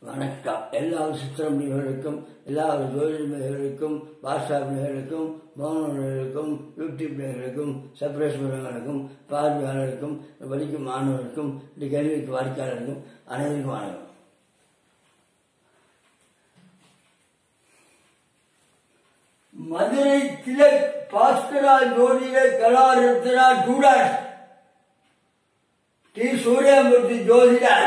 வணக்கம் எல்லா சித்திரமணிகளுக்கும் எல்லா ஜோதிடர்களுக்கும் வாட்ஸ்அப்களுக்கும் மௌனர்களுக்கும் யூடியூப் நேயர்களுக்கும் சப்ரேஸ்வரர்களுக்கும் பார்வையாளர்களுக்கும் படிக்கும் மாணவர்களுக்கும் இந்த கேள்விக்கு வாடிக்கையாளருக்கும் அனைவருக்கும் வணக்கம் மதுரை திலக் பாஸ்கரா ஜோதிட கலாரத்னா டூடாஸ் டி சூரியமூர்த்தி ஜோதிடர்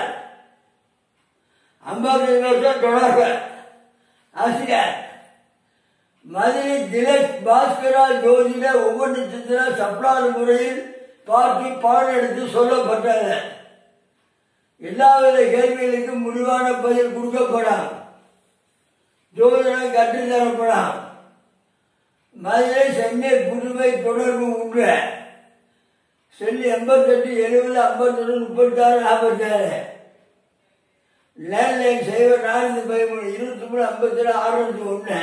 ஐம்பது வருஷம் தொடர்பு ஆசிரியர் மதுரை திலக் பாஸ்கரா ஜோதிட ஒவ்வொரு சித்திர சப்ளாறு முறையில் பார்த்து பாடம் எடுத்து சொல்லப்பட்டது எல்லாவித கேள்விகளுக்கும் முடிவான பதில் கொடுக்கப்படும் ஜோதிடம் கற்றுத்தரப்படும் மதுரை சென்னை புதுவை தொடர்பு உண்டு செல்லி எண்பத்தெட்டு எழுபது ஐம்பத்தொன்று முப்பத்தாறு நாற்பத்தாறு லேண்ட்லைன் சைபர் நானூற்றி பதிமூணு இருபத்தி மூணு ஐம்பத்தேழு அறுநூத்தி ஒன்று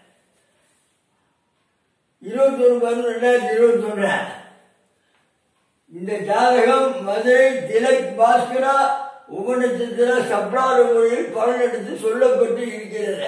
இருபத்தொன்று பதினொன்று ரெண்டாயிரத்தி இருபத்தொன்று இந்த ஜாதகம் மதுரை திலக் பாஸ்கரா உபநட்சத்திர சப்ளாறு முறையில் பலன் எடுத்து சொல்லப்பட்டு இருக்கிறது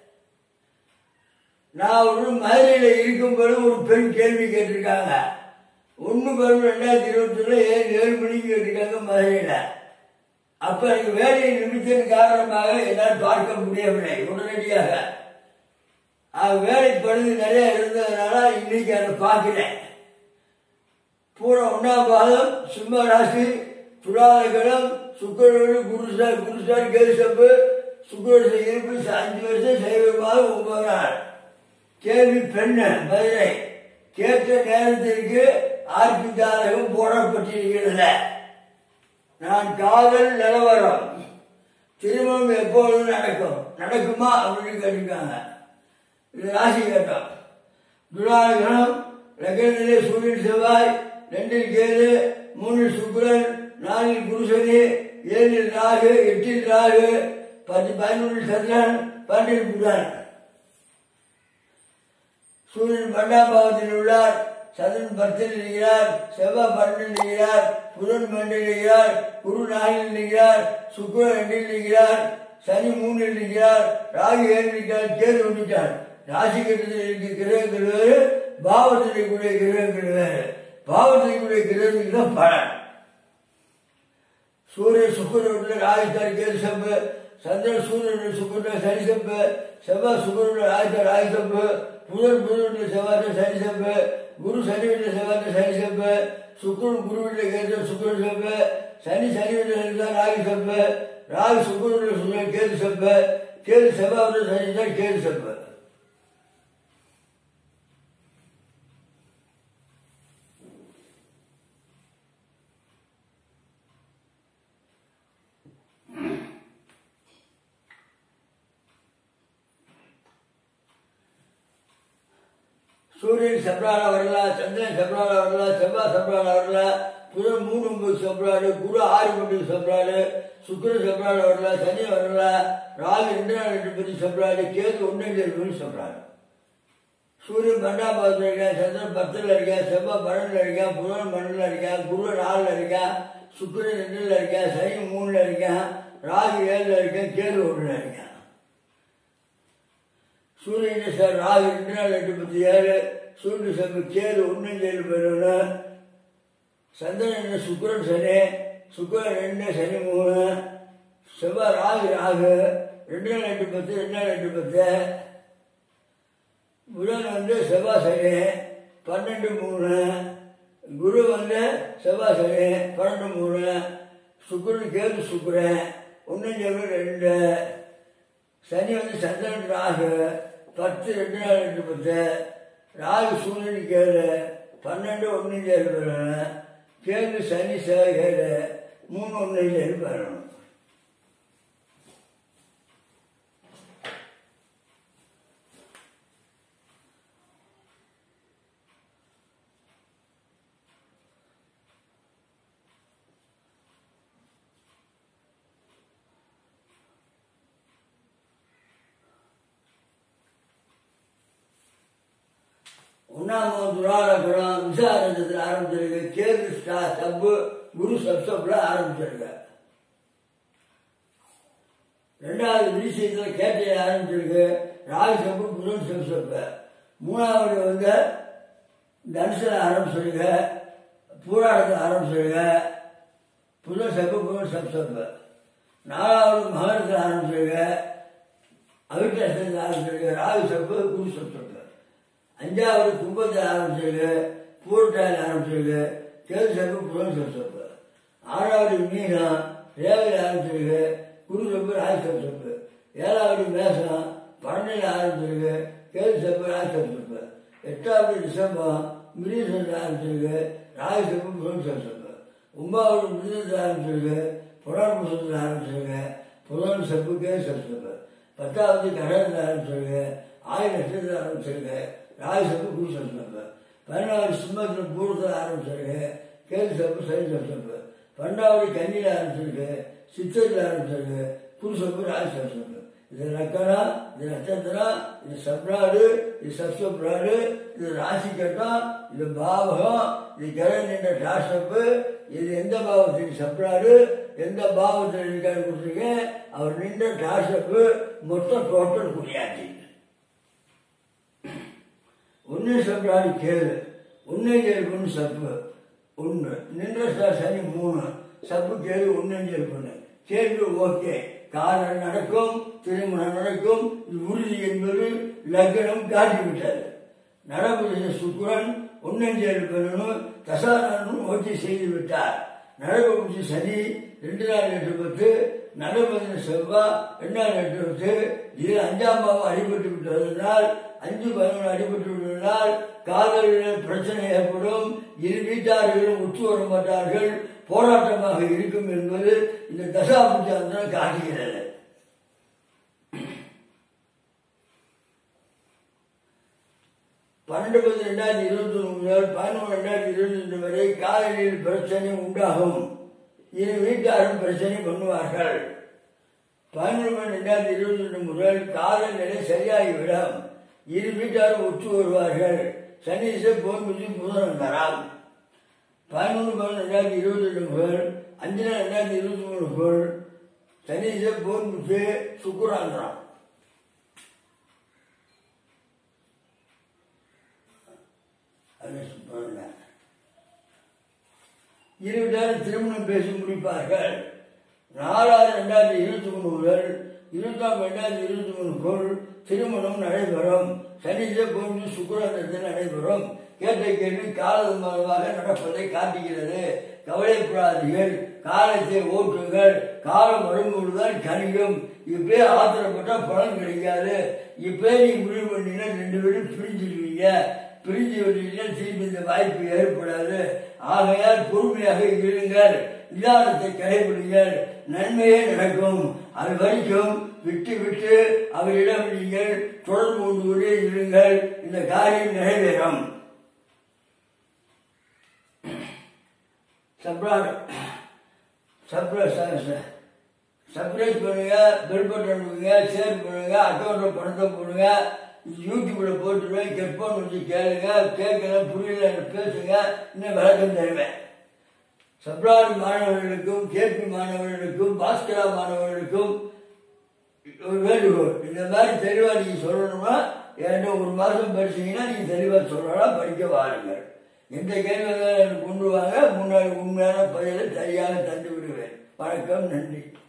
நான் ஒரு மதுரையில் இருக்கும்போது ஒரு பெண் கேள்வி கேட்டிருக்காங்க ஒன்று பதினொன்று ரெண்டாயிரத்தி இருபத்தொன்னு ஏழு ஏழு மணிக்கு கேட்டிருக்காங்க மதுரையில் அப்ப எனக்கு வேலை நிமித்தத்தின் காரணமாக என்னால் பார்க்க முடியவில்லை உடனடியாக அது வேலை பழுது நிறைய இருந்ததுனால இன்னைக்கு அதை பார்க்கிறேன் பூரா ஒன்றாம் பாதம் சிம்ம ராசி துலாலகணம் சுக்கரவழி குருசார் குருசார் கேசப்பு சுக்கரச இருப்பு அஞ்சு வருஷம் சைவ மாதம் ஒன்பது நாள் கேள்வி பெண்ணு மதுரை கேட்ட நேரத்திற்கு ஆர்பி ஜாதகம் போடப்பட்டிருக்கிறது நான் காதல் நிலவரம் திருமணம் எப்பொழுது நடக்கும் நடக்குமா அப்படின்னு கேட்டிருக்காங்க இது ராசி கேட்டோம் துலாகணம் லக்னத்திலே சூரியன் செவ்வாய் ரெண்டில் கேது மூணில் சுக்கிரன் நாலில் குருசனி ஏழில் ராகு எட்டில் ராகு பத்து பதினொன்றில் சந்திரன் பன்னில் புதன் சூரியன் பன்னெண்டாம் பாவத்தில் உள்ளார் சந்திரன் பத்தில் இருக்கிறார் செவ்வாய் பன்னெண்டில் இருக்கிறார் புதன் பன்னெண்டில் இருக்கிறார் குரு நாலில் இருக்கிறார் சுக்கிரன் ரெண்டில் இருக்கிறார் சனி மூணில் இருக்கிறார் ராகு ஏழு இருக்கிறார் கேது ஒன்றிட்டார் ராசி கட்டத்தில் இருக்க கிரகங்கள் வேறு பாவத்தில் இருக்கக்கூடிய கிரகங்கள் வேறு பாவத்தில் இருக்கக்கூடிய கிரகங்கள் தான் பலன் சூரிய சுக்கரனுடைய ராஜஸ்தான் கேது சம்பு சந்திரன் சூரியனுடைய சுக்கரனுடைய சனி சம்பு செவ்வாய் சுக்கரனுடைய ராஜஸ்தான் ராஜ சம்பு புதன் புதனுடைய செவ்வாய் சனி சம்பு குரு சனியுடைய செவ்வாய் சனி சம்பு சுக்கரன் குருவுடைய கேது சுக்கரன் சம்பு சனி சனியுடைய சனிதான் ராகு சம்பு ராகு சுக்கரனுடைய சுக்கரன் கேது சம்பு கேது செவ்வாயுடைய சனி தான் கேது சம்பு சூரியன் செப்ரால வரலாம் சந்திரன் செப்ரால வரலாம் செவ்வாய் செப்ரால வரலாம் புதன் மூணு ஒன்பது செப்ராடு குரு ஆறு ஒன்பது செப்ராடு சுக்கிரன் செப்ரால வரலாம் சனி வரலாம் ராகு ரெண்டு நாள் ரெண்டு பதி செப்ராடு கேது ஒன்று ஏழு செப்ராடு சூரியன் பன்னெண்டாம் பாவத்தில் இருக்கான் சந்திரன் பத்தில் இருக்கான் செவ்வாய் பன்னெண்டில் இருக்கான் புதன் பன்னெண்டில் இருக்கான் குரு நாலில் இருக்கான் சுக்கிரன் ரெண்டில் இருக்கான் சனி மூணில் இருக்கான் ராகு ஏழில் இருக்கான் கேது ஒன்றில் இருக்கான் சூரியன் சார் ராகு ரெண்டு நாள் எட்டு பத்து ஏழு சூரியன் சம்பு கேது ஒன்று ஏழு பதினொன்று சந்திரன் சுக்கரன் சனி சுக்கரன் ரெண்டு சனி மூணு செவ்வாய் ராகு ராகு ரெண்டு நாள் எட்டு பத்து ரெண்டு நாள் எட்டு பத்து புதன் வந்து செவ்வாய் சனி பன்னெண்டு மூணு குரு வந்து செவ்வாய் சனி பன்னெண்டு மூணு சுக்கரன் கேது சுக்கரன் ஒன்று ரெண்டு சனி வந்து சந்திரன் ராகு பத்து ரெண்டு நாள் ரெண்டு பத்து ராகு சூரியன் கேளு பன்னெண்டு ஒன்று ஏழு வரணும் கேது சனி சேகேழு மூணு ஒன்று ஏழு வரணும் ஒன்னாம் துராலகுணம் விசாரணத்தில் ஆரம்பிச்சிருக்கு கேது ஸ்டா சப்பு குரு சப்சப்ல ஆரம்பிச்சிருக்க ரெண்டாவது விரிசயத்தில் கேட்டையில் ஆரம்பிச்சிருக்கு ராகு சப்பு புதன் செப் சப்பு மூணாவது வந்து தனுசில் ஆரம்பிச்சிருக்கு பூராடத்தில் ஆரம்பிச்சிருக்கு புதன் சப்பு புதன் செப் சப்பு நாலாவது மகரத்தில் ஆரம்பிச்சிருக்கு அவிட்டத்தில் ஆரம்பிச்சிருக்கு ராகு சப்பு குரு செப் சப்பு அஞ்சாவது கும்பத்தில் ஆரம்பிச்சிருக்கு பூரட்டாயில் ஆரம்பிச்சிருக்கு கேது சப்பு புதன் செப் சப்பு ஆறாவது மீனம் ரேவையில் ஆரம்பிச்சிருக்கு குரு சப்பு ராகு செப் சப்பு ஏழாவது மேசம் பன்னெண்டில் ஆரம்பிச்சிருக்கு கேது சப்பு ராகு செப் சப்பு எட்டாவது டிசம்பர் மிருகத்தில் ஆரம்பிச்சிருக்கு ராகு சப்பு புதன் செப் சப்பு ஒன்பதாவது மிருகத்தில் ஆரம்பிச்சிருக்கு புனர்புசத்தில் ஆரம்பிச்சிருக்கு புதன் சப்பு கேது செப் சப்பு பத்தாவது கடகத்தில் ஆரம்பிச்சிருக்கு ஆயிரம் லட்சத்தில் ஆரம்பிச்சிருக்கு ராகு சப்பு குரு செப் சப்பு பதினாறு சிம்மத்தில் பூரத்தில் ஆரம்பிச்சிருக்கு கேது சப்பு சனி செப் சப்பு பன்னெண்டாவது கன்னியில் ஆரம்பிச்சிருக்கு சித்தத்தில் ஆரம்பிச்சிருக்கு குரு சப்பு ராகு செப் சப்பு இது லக்கணம் இது நட்சத்திரம் இது சப்ராடு இது சப்சப்ராடு இது ராசி கட்டம் இது பாவகம் இது கிரக நின்ற டாசப்பு இது எந்த பாவத்துக்கு சப்ராடு எந்த பாவத்தில் இருக்காரு கொடுத்துருக்கேன் அவர் நின்ற டாசப்பு மொத்தம் டோட்டல் குறியாச்சு ஒன்று சப்ராடு கேளு ஒன்று ஏழு சப்பு ஒன்று நின்ற ச- சனி மூணு சப்பு கேளு ஒன்று ஏழு கேள்வி ஓகே காதல் நடக்கும் திருமணம் நடக்கும் இது உறுதி என்பது லக்னம் காட்டிவிட்டது நடப்பு சுக்கிரன் ஒன்னஞ்சேழு பெறணும் தசானனும் ஓகே செய்து விட்டார் நடப்பு சனி ரெண்டு நாள் எட்டு பத்து நடப்பது செவ்வாய் ரெண்டாம் எட்டு பத்து இது அஞ்சாம் பாவம் அடிபட்டு விட்டதனால் அஞ்சு பதினொன்று அடிபட்டு விட்டதனால் காதலில் பிரச்சனை ஏற்படும் இரு வீட்டார்களும் ஒத்து வர மாட்டார்கள் போராட்டமாக இருக்கும் என்பது இந்த தசாபுஜாந்திரம் காட்டுகிறது பன்னெண்டு பத்து ரெண்டாயிரத்தி இருபத்தி ஒன்று முதல் பதினொன்று ரெண்டாயிரத்தி இருபத்தி ரெண்டு வரை காதலில் பிரச்சனை உண்டாகும் இரு வீட்டாரும் பிரச்சனை பண்ணுவார்கள் பதினொன்று பன்னெண்டு ரெண்டாயிரத்தி இருபத்தி ரெண்டு முதல் காதல் நிலை சரியாகிவிடும் இரு வீட்டாரும் ஒத்து வருவார்கள் சனீச போன்புஜி புதனம் தராம் பதினொன்று பதினொன்று ரெண்டாயிரத்தி இருபத்தி ரெண்டு முதல் அஞ்சு நாள் ரெண்டாயிரத்தி இருபத்தி மூணு முதல் சனீச போன்புஜி சுக்குராந்திரம் அது சுத்தம் இருபதாயிரம் திருமணம் பேசி முடிப்பார்கள் நாலாவது ரெண்டாயிரத்தி இருபத்தி மூணு முதல் இருபத்தாம் ரெண்டாயிரத்தி இருபத்தி மூணு பொருள் திருமணம் நடைபெறும் சனிஜ போன்று சுக்கரத்தில் நடைபெறும் கேட்ட கேள்வி காலதாமதமாக நடப்பதை காட்டுகிறது கவலைப்படாதீர்கள் காலத்தை ஓட்டுங்கள் காலம் வரும்பொழுதுதான் கனியும் இப்பே ஆத்திரப்பட்டா பலன் கிடைக்காது இப்பே நீ முடிவு பண்ணினா ரெண்டு பேரும் பிரிஞ்சிருவீங்க பிரிஞ்சு விட்டீங்கன்னா திரும்பி இந்த வாய்ப்பு ஏற்படாது ஆகையால் பொறுமையாக இருங்கள் நிதானத்தை கடைபிடிங்கள் நன்மையே நடக்கும் அது வரைக்கும் விட்டு விட்டு அவரிடம் நீங்கள் தொடர்பு கொண்டு கொண்டே இருங்கள் இந்த காரியம் நிறைவேறும் சப்ராட் சப்ரஸ் சப்ரைஸ் பண்ணுங்க பெல் பட்டன் பண்ணுங்க ஷேர் பண்ணுங்க அக்கௌண்ட்ல பணத்தை போடுங்க யூடியூப்ல போட்டுருவேன் ஹெட்போன் வச்சு கேளுங்க கேட்கல புரியல பேசுங்க இன்னும் விளக்கம் தருவேன் சப்ராட் மாணவர்களுக்கும் கேபி மாணவர்களுக்கும் பாஸ்கரா மாணவர்களுக்கும் ஒரு வேண்டுகோள் இந்த மாதிரி தெளிவா நீங்க சொல்லணும்னா என்கிட்ட ஒரு மாசம் படிச்சீங்கன்னா நீங்க தெளிவா சொல்லலாம் படிக்க வாருங்கள் எந்த கேள்வி வந்தாலும் எனக்கு கொண்டு வாங்க முன்னாடி உண்மையான பதிலை சரியாக தந்து விடுவேன் வணக்கம் நன்றி